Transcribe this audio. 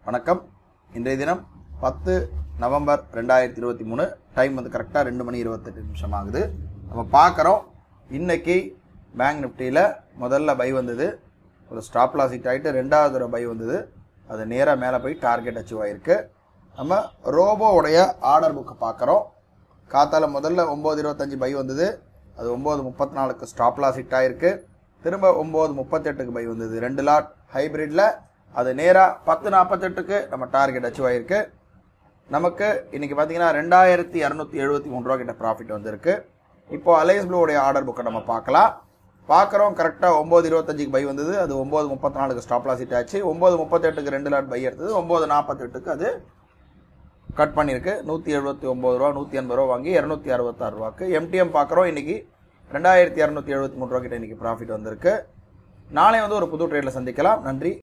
வணக்கம் இன்றைய தினம் பத்து நவம்பர் ரெண்டாயிரத்தி இருபத்தி மூணு டைம் வந்து கரெக்டாக ரெண்டு மணி இருபத்தெட்டு நிமிஷம் ஆகுது நம்ம பார்க்குறோம் இன்னைக்கு பேங்க் நிஃப்டியில் முதல்ல பை வந்தது ஒரு ஸ்டாப் லாஸ் ஹிட் ஆகிட்டு ரெண்டாவது தடவை பை வந்தது அது நேராக மேலே போய் டார்கெட் அச்சீவ் ஆயிருக்கு நம்ம ரோபோவுடைய ஆர்டர் புக்கை பார்க்குறோம் காத்தால முதல்ல ஒம்பது இருபத்தஞ்சு பை வந்தது அது ஒம்பது முப்பத்தி நாலுக்கு ஸ்டாப் லாஸ் ஹிட் ஆயிருக்கு திரும்ப ஒம்பது முப்பத்தெட்டுக்கு பை வந்தது ரெண்டு லாட் ஹைபிரிட்ல அது நேராக பத்து நாற்பத்தெட்டுக்கு நம்ம டார்கெட் அச்சீவ் ஆயிருக்கு நமக்கு இன்னைக்கு பார்த்தீங்கன்னா ரெண்டாயிரத்தி இரநூத்தி எழுபத்தி மூணு ரூபா கிட்ட ப்ராஃபிட் வந்திருக்கு இப்போ அலையன்ஸ் ப்ளூவுடைய ஆர்டர் புக்கை நம்ம பார்க்கலாம் பார்க்குறோம் கரெக்டாக ஒம்பது இருபத்தஞ்சுக்கு பை வந்தது அது ஒம்பது முப்பத்தி நாலுக்கு ஸ்டாப் லாஸ் ஹிட் ஆச்சு ஒம்பது முப்பத்தெட்டுக்கு ரெண்டு லாட் பை எடுத்தது ஒம்பது நாற்பத்தெட்டுக்கு அது கட் பண்ணியிருக்கு நூற்றி எழுபத்தி ஒம்பது ரூபா நூற்றி எண்பது ரூபா வாங்கி இரநூத்தி அறுபத்தாறு ரூபாக்கு எம்டிஎம் பார்க்குறோம் இன்னைக்கு ரெண்டாயிரத்தி இரநூத்தி எழுபத்தி மூணு ரூபா கிட்ட இன்னைக்கு ப்ராஃபிட் வந்திருக்கு நாளை வந்து ஒரு புது ட்ரேடில் சந்திக்கலாம் நன்றி